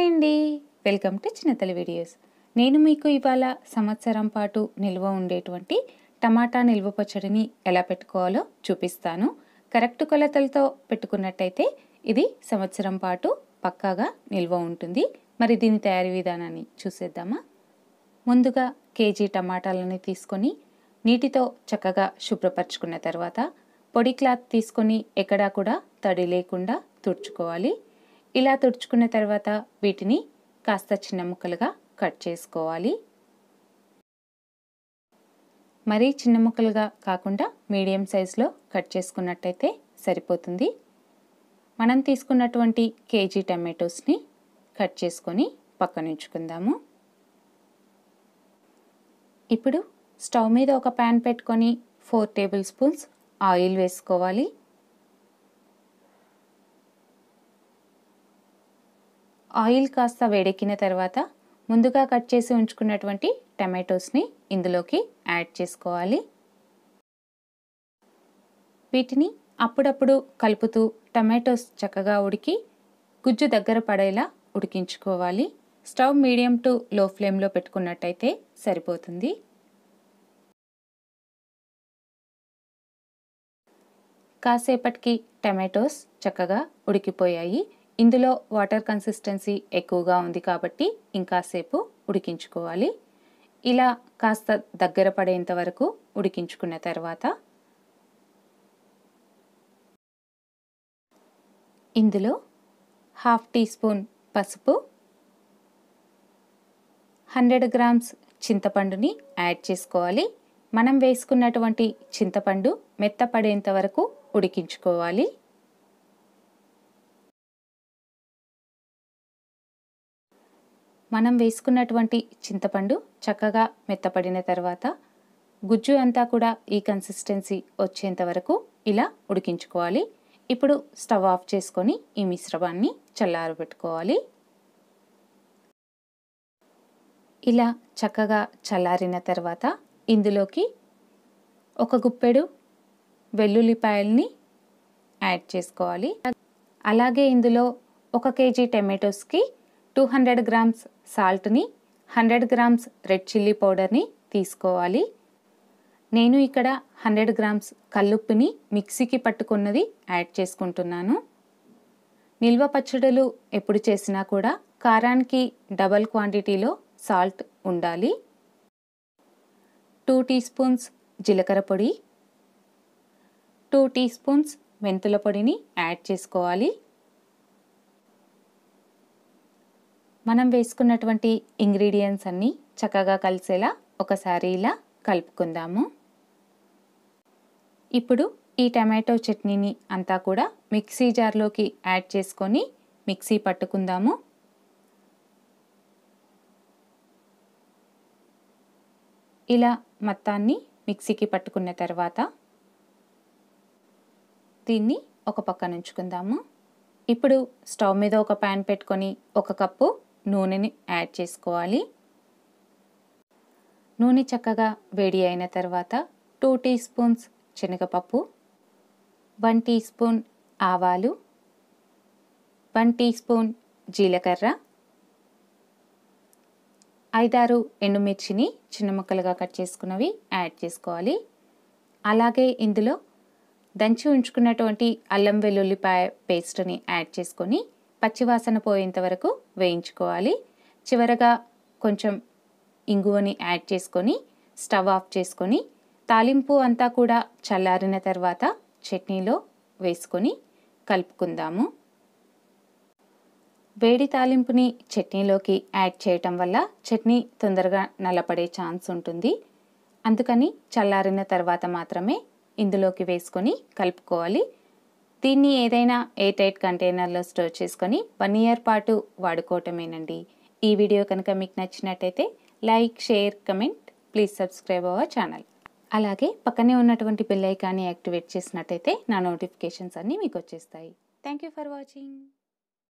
hi అండి welcome to చిన్నతల్లి videos నేను మీకు ఇవాళ సంవత్సరం పాటు నిల్వ ఉండేటువంటి టమాటా నిల్వ పచ్చడిని ఎలా పెట్టుకోవాలో చూపిస్తాను కరెక్ట్ కొలతలతో పెట్టుకున్నట్టయితే ఇది సంవత్సరం పాటు పక్కాగా నిల్వ ఉంటుంది మరి దీని తయారీ విధానాన్ని చూసేద్దామా ముందుగా కేజీ టమాటాలని తీసుకొని నీటితో చక్కగా శుభ్రపరచుకున్న తర్వాత పొడి క్లాత్ తీసుకొని ఎక్కడా కూడా తడి లేకుండా తుడుచుకోవాలి ఇలా తుడుచుకున్న తర్వాత వీటిని కాస్త చిన్న ముక్కలుగా కట్ చేసుకోవాలి మరీ చిన్న ముక్కలుగా కాకుండా మీడియం సైజులో కట్ చేసుకున్నట్టయితే సరిపోతుంది మనం తీసుకున్నటువంటి కేజీ టమాటోస్ని కట్ చేసుకొని పక్కన ఉంచుకుందాము ఇప్పుడు స్టవ్ మీద ఒక ప్యాన్ పెట్టుకొని ఫోర్ టేబుల్ స్పూన్స్ ఆయిల్ వేసుకోవాలి ఆయిల్ కాస్త వేడెక్కిన తర్వాత ముందుగా కట్ చేసి ఉంచుకున్నటువంటి టమాటోస్ని ఇందులోకి యాడ్ చేసుకోవాలి వీటిని అప్పుడప్పుడు కలుపుతూ టమాటోస్ చక్కగా ఉడికి గుజ్జు దగ్గర పడేలా ఉడికించుకోవాలి స్టవ్ మీడియం టు లో ఫ్లేమ్లో పెట్టుకున్నట్టయితే సరిపోతుంది కాసేపటికి టమాటోస్ చక్కగా ఉడికిపోయాయి ఇందులో వాటర్ కన్సిస్టెన్సీ ఎక్కువగా ఉంది కాబట్టి ఇంకాసేపు ఉడికించుకోవాలి ఇలా కాస్త దగ్గర పడేంత వరకు ఉడికించుకున్న తర్వాత ఇందులో హాఫ్ టీ స్పూన్ పసుపు హండ్రెడ్ గ్రామ్స్ చింతపండుని యాడ్ చేసుకోవాలి మనం వేసుకున్నటువంటి చింతపండు మెత్తపడేంత వరకు ఉడికించుకోవాలి మనం వేసుకున్నటువంటి చింతపండు చక్కగా మెత్తపడిన తర్వాత గుజ్జు అంతా కూడా ఈ కన్సిస్టెన్సీ వచ్చేంత వరకు ఇలా ఉడికించుకోవాలి ఇప్పుడు స్టవ్ ఆఫ్ చేసుకొని ఈ మిశ్రమాన్ని చల్లారబెట్టుకోవాలి ఇలా చక్కగా చల్లారిన తర్వాత ఇందులోకి ఒక గుప్పెడు వెల్లుల్లిపాయల్ని యాడ్ చేసుకోవాలి అలాగే ఇందులో ఒక కేజీ టమాటోస్కి టూ హండ్రెడ్ గ్రామ్స్ సాల్ట్ని హండ్రెడ్ గ్రామ్స్ రెడ్ చిల్లీ పౌడర్ని తీసుకోవాలి నేను ఇక్కడ హండ్రెడ్ గ్రామ్స్ కల్లుప్పుని మిక్సీకి పట్టుకున్నది యాడ్ చేసుకుంటున్నాను నిల్వ పచ్చడులు ఎప్పుడు చేసినా కూడా కారానికి డబల్ క్వాంటిటీలో సాల్ట్ ఉండాలి టూ టీ స్పూన్స్ జీలకర్ర పొడి టూ టీ స్పూన్స్ మెంతుల పొడిని యాడ్ చేసుకోవాలి మనం వేసుకున్నటువంటి ఇంగ్రీడియంట్స్ అన్నీ చక్కగా కలిసేలా ఒకసారి ఇలా కలుపుకుందాము ఇప్పుడు ఈ టమాటో చట్నీని అంతా కూడా మిక్సీ జార్లోకి యాడ్ చేసుకొని మిక్సీ పట్టుకుందాము ఇలా మొత్తాన్ని మిక్సీకి పట్టుకున్న తర్వాత దీన్ని ఒక పక్కన ఉంచుకుందాము ఇప్పుడు స్టవ్ మీద ఒక ప్యాన్ పెట్టుకొని ఒక కప్పు నూనెని యాడ్ చేసుకోవాలి నూనె చక్కగా వేడి అయిన తర్వాత టూ టీ స్పూన్స్ శనగపప్పు వన్ టీ స్పూన్ ఆవాలు వన్ టీ స్పూన్ జీలకర్ర ఐదారు ఎండుమిర్చిని చిన్న ముక్కలుగా కట్ చేసుకున్నవి యాడ్ చేసుకోవాలి అలాగే ఇందులో దంచి ఉంచుకున్నటువంటి అల్లం వెల్లుల్లిపాయ పేస్ట్ని యాడ్ చేసుకొని పచ్చివాసన పోయేంత వరకు వేయించుకోవాలి చివరగా కొంచెం ఇంగువని యాడ్ చేసుకొని స్టవ్ ఆఫ్ చేసుకొని తాలింపు అంతా కూడా చల్లారిన తర్వాత చట్నీలో వేసుకొని కలుపుకుందాము వేడి తాలింపుని చట్నీలోకి యాడ్ చేయటం వల్ల చట్నీ తొందరగా నల్లపడే ఛాన్స్ ఉంటుంది అందుకని చల్లారిన తర్వాత మాత్రమే ఇందులోకి వేసుకొని కలుపుకోవాలి దీన్ని ఏదైనా ఎయిర్ టైట్ కంటైనర్లో స్టోర్ చేసుకొని వన్ ఇయర్ పాటు వాడుకోవటమేనండి ఈ వీడియో కనుక మీకు నచ్చినట్టయితే like share comment please subscribe our channel అలాగే పక్కనే ఉన్నటువంటి బెల్ ఐకాన్ని యాక్టివేట్ చేసినట్టయితే నా నోటిఫికేషన్స్ అన్నీ మీకు వచ్చేస్తాయి థ్యాంక్ యూ ఫర్ వాచింగ్